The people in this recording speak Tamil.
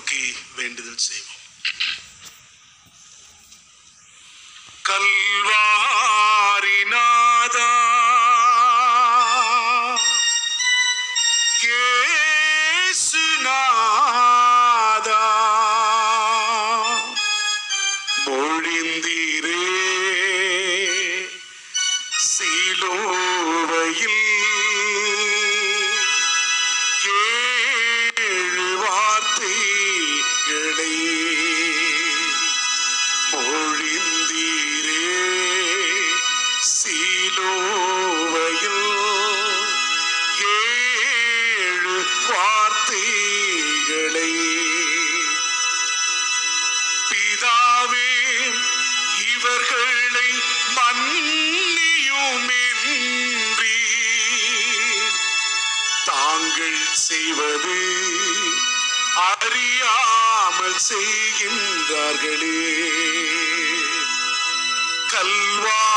நோக்கி வேண்டுதல் செய்வோம் கல்வாரிநாதா இயேசுநாதா மொழிந்தீரே சிலுவையில் ஏழு வார்த்தைகளை மொழிந்தீரே சிலுவையில் ஏழு வார்த்தைகளை பிதாவே இவர்களை மன்னியுமின்றி தாங்கள் செய்வது அறியாமல் செய்கின்றார்களே கல்வா